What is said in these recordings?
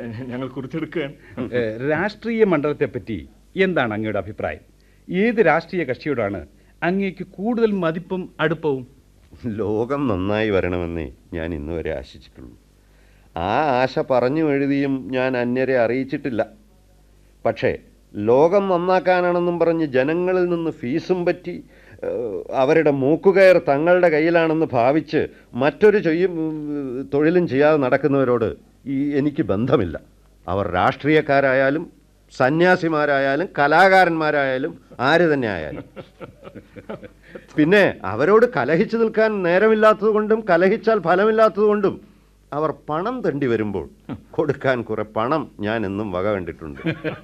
ഞങ്ങൾ കുറിച്ചെടുക്കുകയാണ് ഏഹ്, രാഷ്ട്രീയ മണ്ഡലത്തെപ്പറ്റി എന്താണ് അങ്ങയുടെ അഭിപ്രായം ഏത് രാഷ്ട്രീയ കക്ഷിയോടാണ് അങ്ങേക്ക് കൂടുതൽ മതിപ്പും അടുപ്പവും ലോകം നന്നായി വരണമെന്നേ ഞാൻ ഇന്ന് വരെ ആശിച്ചിട്ടുള്ളൂ ആ ആശ പറഞ്ഞു എഴുതിയും ഞാൻ അന്യരെ അറിയിച്ചിട്ടില്ല പക്ഷേ ലോകം നന്നാക്കാനാണെന്നും പറഞ്ഞ് ജനങ്ങളിൽ നിന്ന് ഫീസും പറ്റി ഏഹ്, അവരുടെ മൂക്കുകയർ തങ്ങളുടെ കയ്യിലാണെന്ന് ഭാവിച്ച് മറ്റൊരു ചെയ്യും ഏഹ്, തൊഴിലും ചെയ്യാതെ നടക്കുന്നവരോട് ഈ എനിക്ക് ബന്ധമില്ല അവർ രാഷ്ട്രീയക്കാരായാലും സന്യാസിമാരായാലും കലാകാരന്മാരായാലും ആര് തന്നെ ആയാലും പിന്നെ അവരോട് കലഹിച്ചു നിൽക്കാൻ നേരമില്ലാത്തതുകൊണ്ടും കലഹിച്ചാൽ ഫലമില്ലാത്തതുകൊണ്ടും അവർ പണം തണ്ടി വരുമ്പോൾ കൊടുക്കാൻ കുറെ പണം ഞാൻ എന്നും വക കണ്ടിട്ടുണ്ട്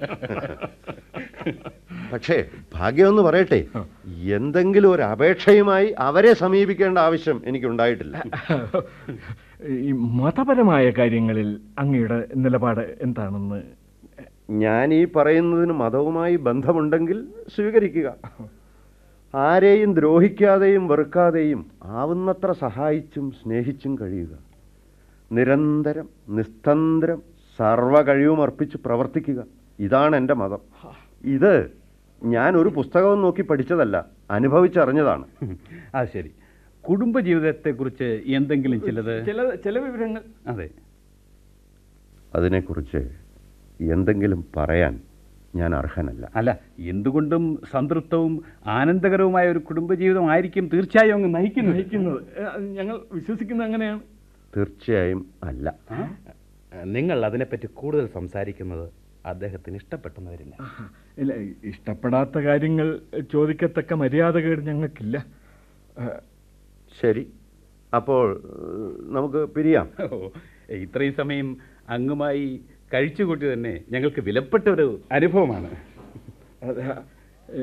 പക്ഷേ ഭാഗ്യമെന്ന് പറയട്ടെ എന്തെങ്കിലും ഒരു അപേക്ഷയുമായി അവരെ സമീപിക്കേണ്ട ആവശ്യം എനിക്കുണ്ടായിട്ടില്ല ഈ മതപരമായ കാര്യങ്ങളിൽ അങ്ങയുടെ നിലപാട് എന്താണെന്ന് ഞാൻ ഈ പറയുന്നതിന് മതവുമായി ബന്ധമുണ്ടെങ്കിൽ സ്വീകരിക്കുക ആരെയും ദ്രോഹിക്കാതെയും വെറുക്കാതെയും ആവുന്നത്ര സഹായിച്ചും സ്നേഹിച്ചും കഴിയുക നിരന്തരം നിസ്തന്ത്രം സർവ കഴിവും അർപ്പിച്ച് പ്രവർത്തിക്കുക ഇതാണ് എൻ്റെ മതം ഇത് ഞാൻ ഒരു പുസ്തകവും നോക്കി പഠിച്ചതല്ല അനുഭവിച്ചറിഞ്ഞതാണ് അത് ശരി കുടുംബജീവിതത്തെക്കുറിച്ച് എന്തെങ്കിലും ചിലത് ചില ചില വിവരങ്ങൾ അതെ അതിനെക്കുറിച്ച് എന്തെങ്കിലും പറയാൻ ഞാൻ അർഹനല്ല അല്ല എന്തുകൊണ്ടും സംതൃപ്തവും ആനന്ദകരവുമായ ഒരു കുടുംബജീവിതമായിരിക്കും തീർച്ചയായും അങ്ങ് നയിക്കുന്നത് നയിക്കുന്നത് ഏ, അത് ഞങ്ങൾ വിശ്വസിക്കുന്നത് അങ്ങനെയാണ് തീർച്ചയായും അല്ല നിങ്ങൾ അതിനെപ്പറ്റി കൂടുതൽ സംസാരിക്കുന്നത് അദ്ദേഹത്തിന് ഇഷ്ടപ്പെട്ടെന്ന് വരില്ല ഇല്ല ഇഷ്ടപ്പെടാത്ത കാര്യങ്ങൾ ചോദിക്കത്തക്ക മര്യാദകേട് ഞങ്ങൾക്കില്ല ഏ, ശരി അപ്പോൾ ഏഹ്, നമുക്ക് പിരിയാം ഓ, ഇത്രയും സമയം അങ്ങുമായി കഴിച്ചുകൂട്ടി തന്നെ ഞങ്ങൾക്ക് വിലപ്പെട്ട ഒരു അനുഭവമാണ് അത് ഏ,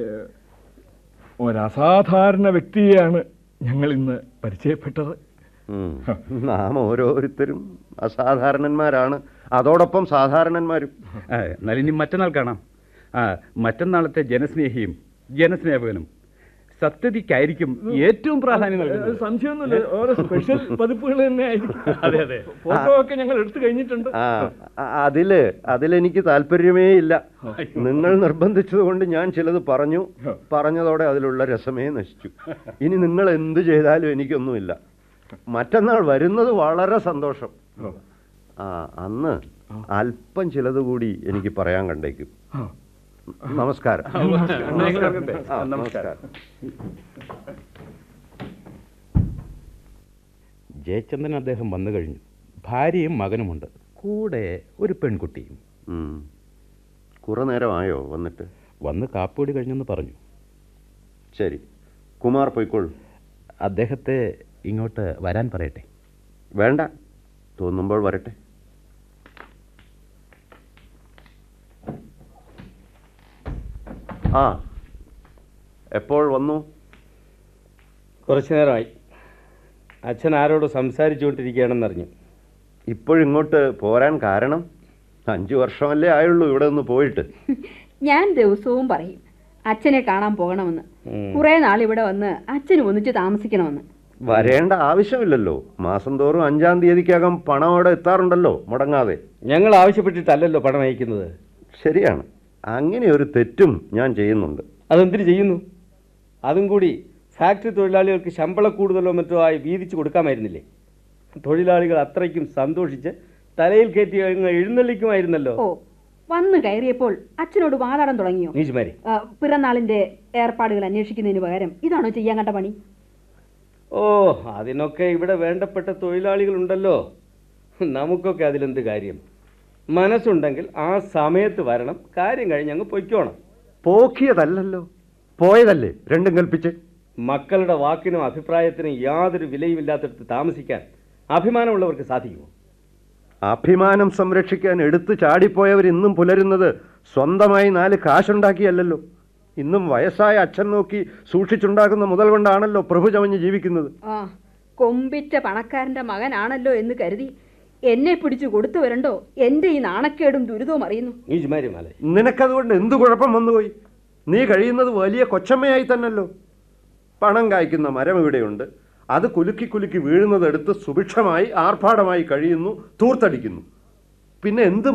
ഒരസാധാരണ വ്യക്തിയെയാണ് ഞങ്ങൾ ഇന്ന് പരിചയപ്പെട്ടത് ഉം. നാം ഓരോരുത്തരും അസാധാരണന്മാരാണ് അതോടൊപ്പം സാധാരണന്മാരും ആ, എന്നാൽ ഇനി മറ്റന്നാൾ കാണാം ആ മറ്റന്നാളത്തെ ജനസ്നേഹിയും ജനസ്നേഹകനും സത്യതിക്കായിരിക്കും ഏറ്റവും പ്രാധാന്യം അത് നൽകുന്നത് സംശയമൊന്നുമില്ല ഓരോ സ്പെഷ്യൽ പതിപ്പുകൾ തന്നെ ആയിരിക്കും അതെ, അതെ. ഫോട്ടോ ഒക്കെ ഞങ്ങൾ എടുത്തു കഴിഞ്ഞിട്ടുണ്ട് ആ അ- അതില് അതിലെനിക്ക് താല്പര്യമേ ഇല്ല നിങ്ങൾ നിർബന്ധിച്ചത് കൊണ്ട് ഞാൻ ചിലത് പറഞ്ഞു പറഞ്ഞതോടെ അതിലുള്ള രസമേ നശിച്ചു ഇനി നിങ്ങൾ എന്ത് ചെയ്താലും എനിക്കൊന്നുമില്ല മറ്റന്നാൾ വരുന്നത് വളരെ സന്തോഷം ആ അന്ന് അല്പം ചിലത് കൂടി എനിക്ക് പറയാൻ കണ്ടേക്കും ആ. നമസ്കാരം നമസ്കാരം. ആ, നമസ്കാരം ജയചന്ദ്രൻ അദ്ദേഹം വന്നു കഴിഞ്ഞു ഭാര്യയും മകനുമുണ്ട് കൂടെ ഒരു പെൺകുട്ടിയും ഉം. കുറെ നേരമായോ വന്നിട്ട് വന്ന് കാപ്പിയോടി കഴിഞ്ഞെന്ന് പറഞ്ഞു ശരി കുമാർ പൊയ്ക്കോളൂ അദ്ദേഹത്തെ ഇങ്ങോട്ട് വരാൻ പറയട്ടെ വേണ്ട തോന്നുമ്പോൾ വരട്ടെ ആ എപ്പോൾ വന്നു കുറച്ചു നേരമായി അച്ഛൻ ആരോട് സംസാരിച്ചുകൊണ്ടിരിക്കുകയാണെന്നറിഞ്ഞു ഇപ്പോഴിങ്ങോട്ട് പോരാൻ കാരണം അഞ്ചു വർഷമല്ലേ ആയുള്ളൂ ഇവിടെ നിന്ന് പോയിട്ട് ഞാൻ ദിവസവും പറയും അച്ഛനെ കാണാൻ പോകണമെന്ന് കുറെ നാൾ ഇവിടെ വന്ന് അച്ഛന് ഒന്നിച്ച് താമസിക്കണമെന്ന് വരേണ്ട ആവശ്യമില്ലല്ലോ മാസം തോറും അഞ്ചാം തീയതിക്കകം പണം അവിടെ എത്താറുണ്ടല്ലോ മുടങ്ങാതെ ഞങ്ങൾ ആവശ്യപ്പെട്ടിട്ടല്ലല്ലോ പണം അയക്കുന്നത് ശരിയാണ് അങ്ങനെ ഒരു തെറ്റും ഞാൻ ചെയ്യുന്നുണ്ട് അതെന്തിനു ചെയ്യുന്നു അതും കൂടി ഫാക്ടറി തൊഴിലാളികൾക്ക് ശമ്പള കൂടുതലോ മറ്റോ ആയി വീതിച്ചു കൊടുക്കാമായിരുന്നില്ലേ തൊഴിലാളികൾ അത്രയ്ക്കും സന്തോഷിച്ച് തലയിൽ കയറ്റി അങ്ങ് എഴുന്നള്ളിക്കുമായിരുന്നല്ലോ ഓ വന്നു കയറിയപ്പോൾ അച്ഛനോട് വാതാടം തുടങ്ങിയോ നീച്ചുമാരി ആ, പിറന്നാളിന്റെ ഏർപ്പാടുകൾ അന്വേഷിക്കുന്നതിന് പകരം ഇതാണോ ചെയ്യാൻ കണ്ട പണി ഓ അതിനൊക്കെ ഇവിടെ വേണ്ടപ്പെട്ട തൊഴിലാളികളുണ്ടല്ലോ നമുക്കൊക്കെ അതിലെന്ത് കാര്യം മനസ്സുണ്ടെങ്കിൽ ആ സമയത്ത് വരണം കാര്യം കഴിഞ്ഞ് അങ്ങ് പൊയ്ക്കോണം പോക്കിയതല്ലല്ലോ പോയതല്ലേ രണ്ടും കൽപ്പിച്ച് മക്കളുടെ വാക്കിനും അഭിപ്രായത്തിനും യാതൊരു വിലയുമില്ലാത്തടത്ത് താമസിക്കാൻ അഭിമാനമുള്ളവർക്ക് സാധിക്കുമോ അഭിമാനം സംരക്ഷിക്കാൻ എടുത്തു ചാടിപ്പോയവർ ഇന്നും പുലരുന്നത് സ്വന്തമായി നാല് കാശുണ്ടാക്കിയല്ലല്ലോ ഇന്നും വയസ്സായ അച്ഛൻ നോക്കി സൂക്ഷിച്ചുണ്ടാക്കുന്ന മുതൽ കൊണ്ടാണല്ലോ പ്രഭു ചമഞ്ഞ് ജീവിക്കുന്നത് ആ കൊമ്പിറ്റ പണക്കാരന്റെ മകനാണല്ലോ എന്ന് കരുതി എന്നെ പിടിച്ചു കൊടുത്തു വരണ്ടോ എന്റെ ഈ നാണക്കേടും ദുരിതവും അറിയുന്നു നീച്ചുമാരി മാലേ നിനക്കതുകൊണ്ട് എന്ത് കുഴപ്പം വന്നുപോയി നീ കഴിയുന്നത് വലിയ കൊച്ചമ്മയായി തന്നല്ലോ പണം കായ്ക്കുന്ന മരം ഇവിടെയുണ്ട് അത് കുലുക്കി കുലുക്കി വീഴുന്നതെടുത്ത് സുഭിക്ഷമായി ആർഭാടമായി കഴിയുന്നു തൂർത്തടിക്കുന്നു പിന്നെ എന്ത്